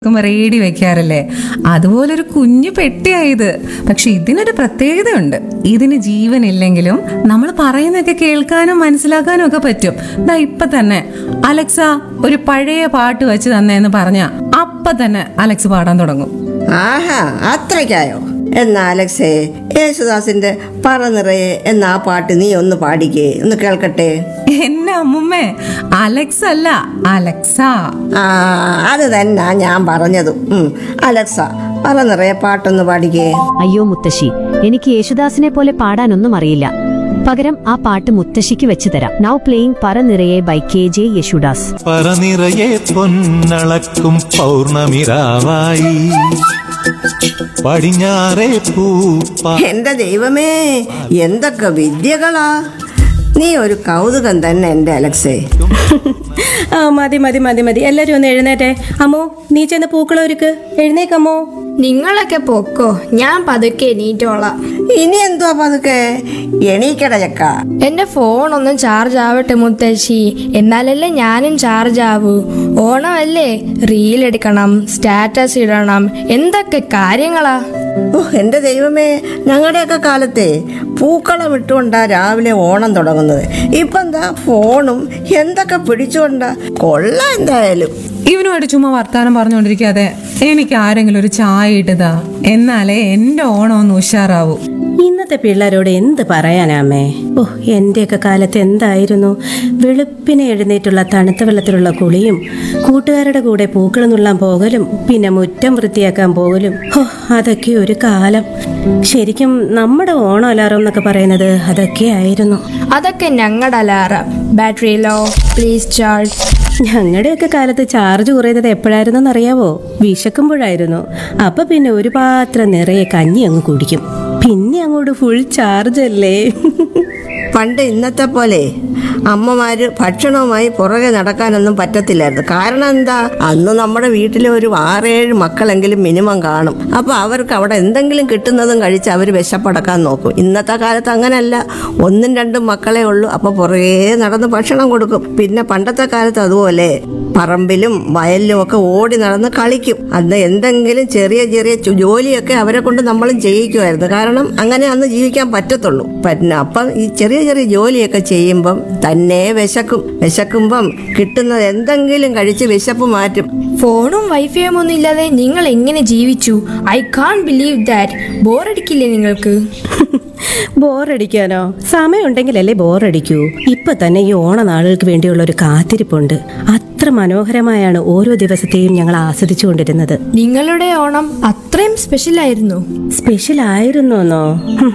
വെക്കുമ്പോ റേഡി വെക്കാറില്ലേ അതുപോലെ ഒരു കുഞ്ഞു പെട്ടിയായത് പക്ഷെ ഇതിനൊരു പ്രത്യേകതയുണ്ട് ഇതിന് ജീവനില്ലെങ്കിലും നമ്മൾ പറയുന്നതൊക്കെ കേൾക്കാനും മനസ്സിലാക്കാനും ഒക്കെ പറ്റും ദാ ഇപ്പൊ തന്നെ അലക്സ ഒരു പഴയ പാട്ട് വെച്ച് തന്നേന്ന് പറഞ്ഞ അപ്പൊ തന്നെ അലക്സ് പാടാൻ തുടങ്ങും ആഹാ അത്രയ്ക്കായോ എന്നാ അലക്സേ യേശുദാസിന്റെ പറ നിറയെ എന്ന ആ പാട്ട് നീ ഒന്ന് പാടിക്കേ ഒന്ന് കേൾക്കട്ടെ എന്നെ അമ്മുമ്മേ അലക്സ് അല്ല അലക്സ ആ അത് തന്നെ ഞാൻ പറഞ്ഞതും ഉം. അലക്സ പറ നിറയെ പാട്ടൊന്ന് പാടിക്കേ അയ്യോ മുത്തശ്ശി എനിക്ക് യേശുദാസിനെ പോലെ പാടാനൊന്നും അറിയില്ല പകരം ആ പാട്ട് മുത്തശ്ശിക്ക് വെച്ച് തരാം നൗ പ്ലേയിങ് പറ നിറയെ ബൈ കെ ജെ യേശുദാസ് പറനിറയെ പൊന്നളക്കും പൗർണമിരാവായി പടിഞ്ഞാറേ പൂപ്പ എന്റെ ദൈവമേ എന്തൊക്കെ വിദ്യകളാ നീ ഒരു കൗതുകം തന്നെ എന്റെ അലക്സേ ആ മതി മതി മതി മതി എല്ലാരും ഒന്ന് എഴുന്നേറ്റേ അമ്മോ നീ ചെന്ന് പൂക്കളൊരുക്ക് എഴുന്നേക്കമ്മോ നിങ്ങളൊക്കെ പൊക്കോ ഞാൻ പതുക്കെ എണീറ്റോളാം ഇനി എന്തുവാ പതുക്കെ എണീക്കട ചക്ക എന്റെ ഫോൺ ഒന്ന് ചാർജ് ആവട്ടെ മുത്തശ്ശി എന്നാലല്ലേ ഞാനും ചാർജ് ആവൂ ഓണമല്ലേ റീൽ എടുക്കണം സ്റ്റാറ്റസ് ഇടണം എന്തൊക്കെ കാര്യങ്ങളാ ഓ എന്റെ ദൈവമേ ഞങ്ങളുടെയൊക്കെ കാലത്തെ പൂക്കളം ഇട്ടുകൊണ്ടാ രാവിലെ ഓണം തുടങ്ങുന്നത് ഇപ്പൊ എന്താ ഫോണും എന്തൊക്കെ പിടിച്ചുകൊണ്ടാ കൊള്ളാം എന്തായാലും ഇവനുമായിട്ട് ചുമ്മാ വർത്താനം പറഞ്ഞുകൊണ്ടിരിക്കാതെ എനിക്ക് ആരെങ്കിലും ഒരു ചായ ഇട്ടതാ എന്നാലേ എന്റെ ഓണം ഒന്ന് ഉഷാറാവൂ ഇന്നത്തെ പിള്ളേരോട് എന്ത് പറയാനാമേ ഓ എന്റെയൊക്കെ കാലത്ത് എന്തായിരുന്നു വെളുപ്പിനെ എഴുന്നേറ്റുള്ള തണുത്ത വെള്ളത്തിലുള്ള കുളിയും കൂട്ടുകാരുടെ കൂടെ പൂക്കൾ നുള്ളാൻ പോകലും പിന്നെ മുറ്റം വൃത്തിയാക്കാൻ പോകലും ഓ അതൊക്കെ ഒരു കാലം ശരിക്കും നമ്മുടെ ഓണം അലാറം എന്നൊക്കെ പറയുന്നത് അതൊക്കെ ആയിരുന്നു അതൊക്കെ ഞങ്ങളുടെ alarm battery low please charge ഞങ്ങളുടെയൊക്കെ കാലത്ത് ചാർജ് കുറയുന്നത് എപ്പോഴായിരുന്നെന്ന് അറിയാവോ വിശക്കുമ്പോഴായിരുന്നു അപ്പൊ പിന്നെ ഒരു പാത്രം നിറയെ കഞ്ഞി അങ്ങ് കുടിക്കും പിന്നെ അങ്ങോട്ട് ഫുൾ ചാർജ് അല്ലേ പണ്ട് ഇന്നത്തെ പോലെ അമ്മമാര് ഭക്ഷണവുമായി പുറകെ നടക്കാനൊന്നും പറ്റത്തില്ലായിരുന്നു കാരണം എന്താ അന്ന് നമ്മുടെ വീട്ടിലെ ഒരു ആറേഴ് മക്കളെങ്കിലും മിനിമം കാണും അപ്പൊ അവർക്ക് അവിടെ എന്തെങ്കിലും കിട്ടുന്നതും കഴിച്ച് അവർ വിശപ്പടക്കാൻ നോക്കും ഇന്നത്തെ കാലത്ത് അങ്ങനല്ല ഒന്നും രണ്ടും മക്കളെ ഉള്ളൂ അപ്പൊ പുറകെ നടന്ന് ഭക്ഷണം കൊടുക്കും പിന്നെ പണ്ടത്തെ കാലത്ത് അതുപോലെ പറമ്പിലും വയലിലും ഒക്കെ ഓടി നടന്ന് കളിക്കും അന്ന് എന്തെങ്കിലും ചെറിയ ചെറിയ ചു- ജോലിയൊക്കെ അവരെ കൊണ്ട് നമ്മളും ചെയ്യിക്കുമായിരുന്നു കാരണം അങ്ങനെ അന്ന് ജീവിക്കാൻ പറ്റത്തുള്ളൂ പിന്നെ അപ്പം ഈ ചെറിയ ചെറിയ ജോലിയൊക്കെ ചെയ്യുമ്പം തന്നെ വിശക്കും വിശക്കുമ്പം കിട്ടുന്നത് എന്തെങ്കിലും കഴിച്ച് വിശപ്പ് മാറ്റും ഫോണും വൈഫൈയും ഒന്നും ഇല്ലാതെ നിങ്ങൾ എങ്ങനെ ജീവിച്ചു ഐ കാൺ ബിലീവ് ദാറ്റ് ബോറടിക്കില്ലേ നിങ്ങൾക്ക് ബോറടിക്കാനോ സമയമുണ്ടെങ്കിലല്ലേ ബോറടിക്കൂ ഇപ്പൊ തന്നെ ഈ ഓണനാളുകൾക്ക് വേണ്ടിയുള്ള ഒരു കാത്തിരിപ്പുണ്ട് അത്ര മനോഹരമായാണ് ഓരോ ദിവസത്തെയും ഞങ്ങൾ ആസ്വദിച്ചുകൊണ്ടിരുന്നത് നിങ്ങളുടെ ഓണം അത്രയും സ്പെഷ്യൽ ആയിരുന്നു സ്പെഷ്യൽ ആയിരുന്നോന്നോ ഹും.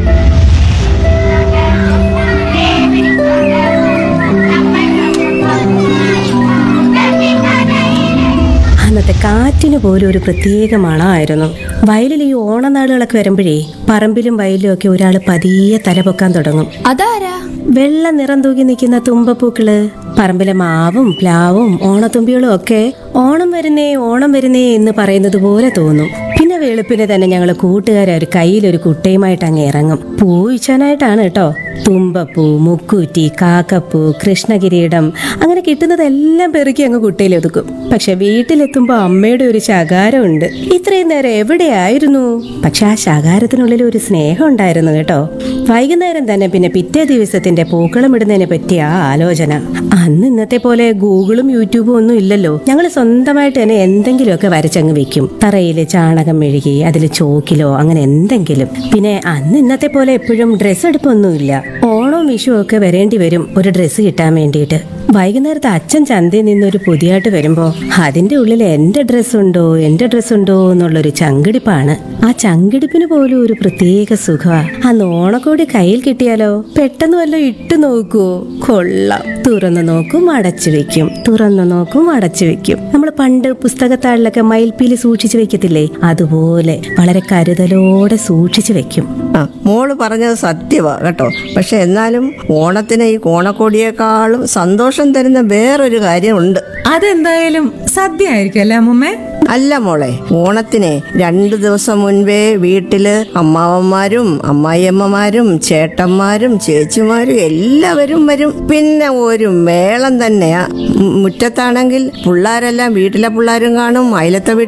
അന്നത്തെ കാറ്റിന് പോലും ഒരു പ്രത്യേക മണമായിരുന്നു വയലിൽ ഈ ഓണനാളുകളൊക്കെ വരുമ്പോഴേ പറമ്പിലും വയലിലും ഒക്കെ ഒരാൾ പതിയെ തലപൊക്കാൻ തുടങ്ങും അതാരാ വെള്ള നിറം തൂക്കി നിൽക്കുന്ന തുമ്പപ്പൂക്കള് പറമ്പിലെ മാവും പ്ലാവും ഓണത്തുമ്പികളും ഒക്കെ ഓണം വരുന്നേ ഓണം വരുന്നേ എന്ന് പറയുന്നത് പോലെ തോന്നും പിന്നെ വെളുപ്പിന് തന്നെ ഞങ്ങൾ കൂട്ടുകാരെ ഒരു കയ്യിലൊരു കുട്ടയുമായിട്ട് അങ്ങ് ഇറങ്ങും പൂ വീഴ്ചാനായിട്ടാണ് കേട്ടോ തുമ്പപ്പൂ മുക്കൂറ്റി കാക്കപ്പൂ കൃഷ്ണകിരീടം അങ്ങനെ കിട്ടുന്നതെല്ലാം പെറുക്കി അങ്ങ് കുട്ടയിൽ ഒതുക്കും പക്ഷെ വീട്ടിലെത്തുമ്പോൾ അമ്മയുടെ ഒരു ശകാരമുണ്ട് ഇത്രയും നേരം എവിടെയായിരുന്നു പക്ഷെ ആ ശകാരത്തിനുള്ളിൽ ഒരു സ്നേഹം ഉണ്ടായിരുന്നു കേട്ടോ വൈകുന്നേരം തന്നെ പിന്നെ പിറ്റേ ദിവസത്തിന്റെ പൂക്കളം ഇടുന്നതിനെ പറ്റിയ ആ ആലോചന അന്ന് ഇന്നത്തെ പോലെ ഗൂഗിളും യൂട്യൂബും ഒന്നും ഇല്ലല്ലോ ഞങ്ങൾ സ്വന്തമായിട്ട് തന്നെ എന്തെങ്കിലുമൊക്കെ വരച്ചങ്ങ് വെക്കും തറയിൽ ചാണകം മെഴുകി അതിൽ ചോക്കിലോ അങ്ങനെ എന്തെങ്കിലും പിന്നെ അന്ന് ഇന്നത്തെ പോലെ എപ്പോഴും ഡ്രസ്സ് എടുപ്പൊന്നുമില്ല ഓണവും വിഷുവും ഒക്കെ വരേണ്ടി വരും ഒരു ഡ്രസ്സ് കിട്ടാൻ വേണ്ടിയിട്ട് വൈകുന്നേരത്തെ അച്ഛൻ ചന്തയിൽ നിന്നൊരു പുതിയായിട്ട് വരുമ്പോ അതിന്റെ ഉള്ളിൽ എന്റെ ഡ്രസ്സ് ഉണ്ടോ എന്റെ ഡ്രസ്സ് ഉണ്ടോ എന്നുള്ളൊരു ചങ്കിടിപ്പാണ് ആ ചങ്കിടിപ്പിന് പോലും ഒരു പ്രത്യേക സുഖമാ അന്ന് ഓണക്കോടി കയ്യിൽ കിട്ടിയാലോ പെട്ടെന്ന് വല്ല ഇട്ടു നോക്കുവോ കൊള്ളാം തുറന്നു നോക്കും അടച്ചു വെക്കും തുറന്നു നോക്കും അടച്ചു വെക്കും നമ്മൾ പണ്ട് പുസ്തകത്താളിലൊക്കെ മയിൽപ്പീലി സൂക്ഷിച്ചു വെക്കത്തില്ലേ അതുപോലെ വളരെ കരുതലോടെ സൂക്ഷിച്ചു വെക്കും ആ മോള് പറഞ്ഞത് സത്യമാ കേട്ടോ പക്ഷെ എന്നാലും ഓണത്തിന് ഈ ഓണക്കോടിയേക്കാളും സന്തോഷം തരുന്ന വേറൊരു കാര്യമുണ്ട് അതെന്തായാലും സദ്യ ആയിരിക്കും അല്ലേ അമ്മുമ്മേ അല്ല മോളെ ഓണത്തിന് രണ്ടു ദിവസം മുൻപേ വീട്ടില് അമ്മാവന്മാരും അമ്മായിയമ്മമാരും ചേട്ടന്മാരും ചേച്ചിമാരും എല്ലാവരും വരും പിന്നെ ഒരു മേളം തന്നെയാ ഉം, മുറ്റത്താണെങ്കിൽ പിള്ളേരെല്ലാം വീട്ടിലെ പിള്ളേരും കാണും അയലത്തെ വീട്ടിലെ